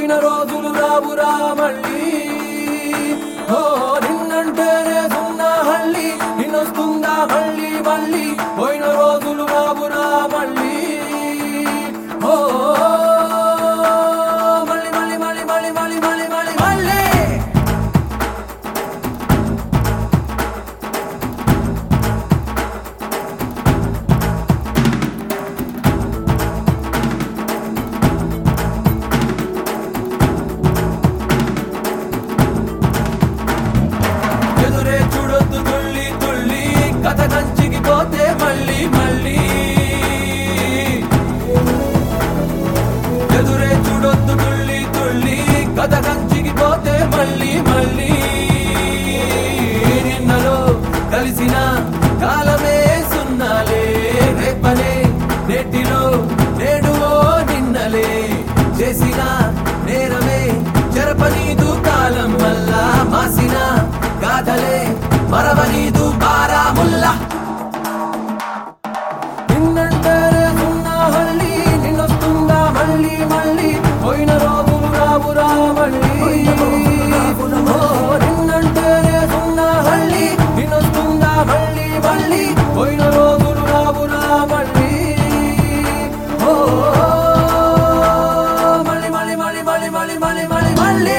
పోయిన రోజులు రావురా మళ్ళీ ఓ నిన్నంటేనే సున్నా హళ్ళి నిన్నొస్తుందా మళ్ళీ మళ్ళీ పోయిన రోజులు రావురా మళ్ళీ ఓ మళ్ళీ మళ్ళీ మళ్ళీ మళ్ళీ మళ్ళీ మళ్ళీ మళ్ళీ మళ్ళీ ఎదురే చూడొద్దు తుళ్ళి తుళ్ళి కథ కంచికి పోతే మళ్ళీ మళ్ళీ ఎదురే చూడొద్దు తుళ్ళి తుళ్ళి కథ కంచికి పోతే మళ్ళీ మళ్ళీ నిన్నలో కలిసిన కాలమే సున్నాలే రేపలే నేటిలో నేడు ఓ నిన్నలే చేసిన నేరమే చెరపనీదు కాలం వల్ల మాసిన గాథలే మరవనీదు బారాముల్లా నిన్నంటేనే సున్నా హళ్ళి నిన్నొస్తుందా మళ్ళీ మళ్ళీ పోయిన రోజులు రావురా మళ్ళీ ఓ, నిన్నంటేనే సున్నా హళ్ళి నిన్నొస్తుందా మళ్ళీ మళ్ళీ పోయిన రోజులు రావురా మళ్ళీ ఓ మళ్ళీ మళ్ళీ మళ్ళీ మళ్ళీ మళ్ళీ మళ్ళీ మళ్ళీ మళ్ళీ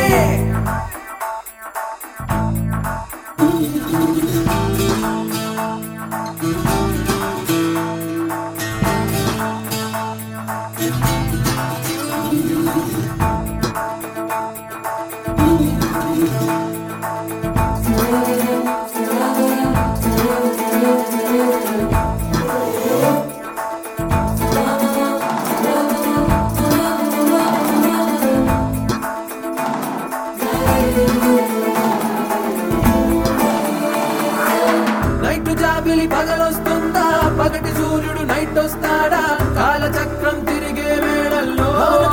నైట్ జాబిలి పగలొస్తుందా పగటి సూర్యుడు నైట్ వస్తాడా కాలచక్రం తిరిగే వేళల్లో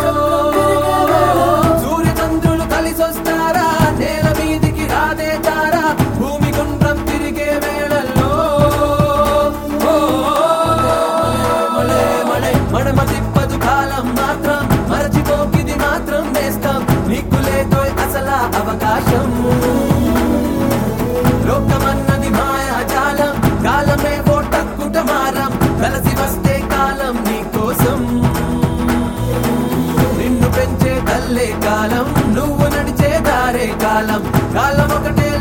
సూర్య చంద్రులు కలిసొస్తారా నేల మీదికి రాదే తారా భూమి గుండ్రం తిరిగే వేళల్లో ఓ, మలే మలే మడమ తిప్పదు కాలం మాత్రం మరచిపోకిది మాత్రం నేస్తాం నీకు లేదో అసల అవకాశం లోకమన్నది మాయాజాలం కాలమే ఓటక్కుట మారం కలిసి వస్తే కాలం నీ కోసం నిన్ను పెంచే తల్లే కాలం నువ్వు నడిచే దారే కాలం కాలం ఒకటే